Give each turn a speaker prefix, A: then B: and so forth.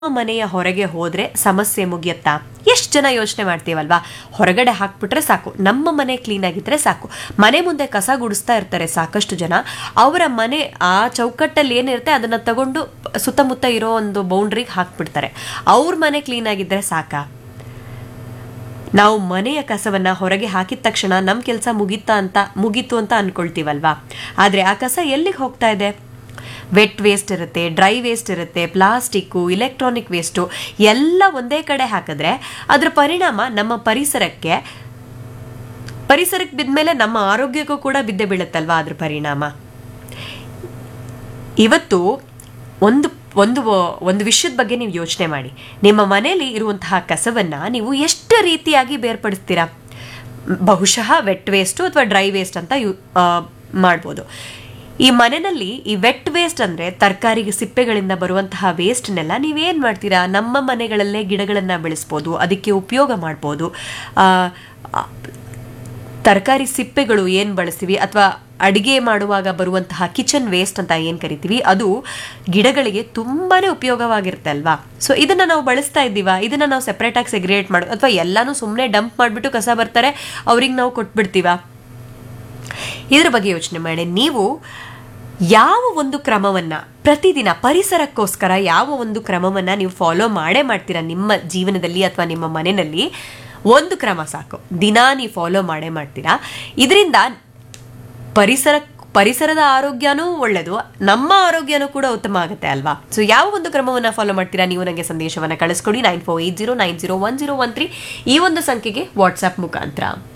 A: ಮನೆಯ ಹೊರಗೆ ಹೋದ್ರೆ ಸಮಸ್ಯೆ ಮುಗಿಯತ್ತಾ ಎಷ್ಟು ಜನ ಯೋಚನೆ ಮಾಡ್ತೀವಲ್ವಾ ಹೊರಗಡೆ ಹಾಕ್ಬಿಟ್ರೆ ಸಾಕು ನಮ್ಮ ಮನೆ ಕ್ಲೀನ್ ಆಗಿದ್ರೆ ಸಾಕು ಮನೆ ಮುಂದೆ ಕಸ ಗುಡಿಸ್ತಾ ಇರ್ತಾರೆ ಸಾಕಷ್ಟು ಜನ ಅವರ ಮನೆ ಆ ಚೌಕಟ್ಟಲ್ಲಿ ಏನಿರುತ್ತೆ ಅದನ್ನ ತಗೊಂಡು ಸುತ್ತಮುತ್ತ ಇರೋ ಒಂದು ಬೌಂಡ್ರಿಗೆ ಹಾಕ್ಬಿಡ್ತಾರೆ ಅವ್ರ ಮನೆ ಕ್ಲೀನ್ ಆಗಿದ್ರೆ ಸಾಕಾ ನಾವು ಮನೆಯ ಕಸವನ್ನ ಹೊರಗೆ ಹಾಕಿದ ತಕ್ಷಣ ನಮ್ಮ ಕೆಲಸ ಮುಗೀತಾ ಅಂತ ಮುಗೀತು ಅಂತ ಅನ್ಕೊಳ್ತೀವಲ್ವಾ ಆದ್ರೆ ಆ ಕಸ ಎಲ್ಲಿಗೆ ಹೋಗ್ತಾ ಇದೆ ವೆಟ್ ವೇಸ್ಟ್ ಇರುತ್ತೆ ಡ್ರೈ ವೇಸ್ಟ್ ಇರುತ್ತೆ ಪ್ಲಾಸ್ಟಿಕ್ಕು ಇಲೆಕ್ಟ್ರಾನಿಕ್ ವೇಸ್ಟು ಎಲ್ಲ ಒಂದೇ ಕಡೆ ಹಾಕಿದ್ರೆ ಅದರ ಪರಿಣಾಮ ನಮ್ಮ ಪರಿಸರಕ್ಕೆ ಪರಿಸರಕ್ಕೆ ಬಿದ್ಮೇಲೆ ನಮ್ಮ ಆರೋಗ್ಯಕ್ಕೂ ಕೂಡ ಬಿದ್ದೆ ಬೀಳುತ್ತಲ್ವಾ ಅದ್ರ ಪರಿಣಾಮ ಇವತ್ತು ಒಂದು ಒಂದು ಒಂದು ವಿಷಯದ ಬಗ್ಗೆ ನೀವು ಯೋಚನೆ ಮಾಡಿ ನಿಮ್ಮ ಮನೆಯಲ್ಲಿ ಇರುವಂತಹ ಕಸವನ್ನ ನೀವು ಎಷ್ಟು ರೀತಿಯಾಗಿ ಬೇರ್ಪಡಿಸ್ತೀರಾ ಬಹುಶಃ ವೆಟ್ ವೇಸ್ಟು ಅಥವಾ ಡ್ರೈ ವೇಸ್ಟ್ ಅಂತ ಯು ಆ, ಮಾಡ್ಬೋದು ಈ ಮನೆಯಲ್ಲಿ ಈ ವೆಟ್ ವೇಸ್ಟ್ ಅಂದ್ರೆ ತರಕಾರಿಗೆ ಸಿಪ್ಪೆಗಳಿಂದ ಬರುವಂತಹ ವೇಸ್ಟ್ನೆಲ್ಲ ನೀವೇನ್ ಮಾಡ್ತೀರಾ ನಮ್ಮ ಮನೆಗಳಲ್ಲೇ ಗಿಡಗಳನ್ನ ಬೆಳೆಸ್ಬೋದು ಅದಕ್ಕೆ ಉಪಯೋಗ ಮಾಡ್ಬೋದು ಆ, ಆ, ತರಕಾರಿ ಸಿಪ್ಪೆಗಳು ಏನು ಬಳಸ್ತೀವಿ ಅಥವಾ ಅಡಿಗೆ ಮಾಡುವಾಗ ಬರುವಂತಹ ಕಿಚನ್ ವೇಸ್ಟ್ ಅಂತ ಏನು ಕರಿತೀವಿ ಅದು ಗಿಡಗಳಿಗೆ ತುಂಬಾನೇ ಉಪಯೋಗವಾಗಿರುತ್ತೆ ಅಲ್ವಾ ಸೊ ಇದನ್ನ ನಾವು ಬಳಸ್ತಾ ಇದ್ದೀವಾ ಇದನ್ನ ನಾವು ಸೆಪ್ರೇಟಾಗಿ ಸೆಗ್ರೇಟ್ ಮಾಡು ಅಥವಾ ಎಲ್ಲಾನು ಸುಮ್ಮನೆ ಡಂಪ್ ಮಾಡಿಬಿಟ್ಟು ಕಸ ಬರ್ತಾರೆ ಅವ್ರಿಗೆ ನಾವು ಕೊಟ್ಬಿಡ್ತೀವಾ ಇದ್ರ ಬಗ್ಗೆ ಯೋಚನೆ ಮಾಡಿ ನೀವು ಯಾವ ಒಂದು ಕ್ರಮವನ್ನ ಪ್ರತಿದಿನ ಪರಿಸರಕ್ಕೋಸ್ಕರ ಯಾವ ಒಂದು ಕ್ರಮವನ್ನ ನೀವು ಫಾಲೋ ಮಾಡೇ ಮಾಡ್ತೀರಾ ನಿಮ್ಮ ಜೀವನದಲ್ಲಿ ಅಥವಾ ನಿಮ್ಮ ಮನೆಯಲ್ಲಿ ಒಂದು ಕ್ರಮ ಸಾಕು ದಿನಾ ನೀವು ಫಾಲೋ ಮಾಡೇ ಮಾಡ್ತೀರಾ ಇದರಿಂದ ಪರಿಸರ ಪರಿಸರದ ಆರೋಗ್ಯನೂ ಒಳ್ಳೆಯದು ನಮ್ಮ ಆರೋಗ್ಯನೂ ಕೂಡ ಉತ್ತಮ ಆಗುತ್ತೆ ಅಲ್ವಾ ಸೊ ಯಾವ ಒಂದು ಕ್ರಮವನ್ನು ಫಾಲೋ ಮಾಡ್ತೀರಾ ನೀವು ನನಗೆ ಸಂದೇಶವನ್ನು ಕಳಿಸ್ಕೊಡಿ nine four eight zero nine zero one zero one three ಈ ಒಂದು ಸಂಖ್ಯೆಗೆ ವಾಟ್ಸ್ಆ್ಯಪ್ ಮುಖಾಂತರ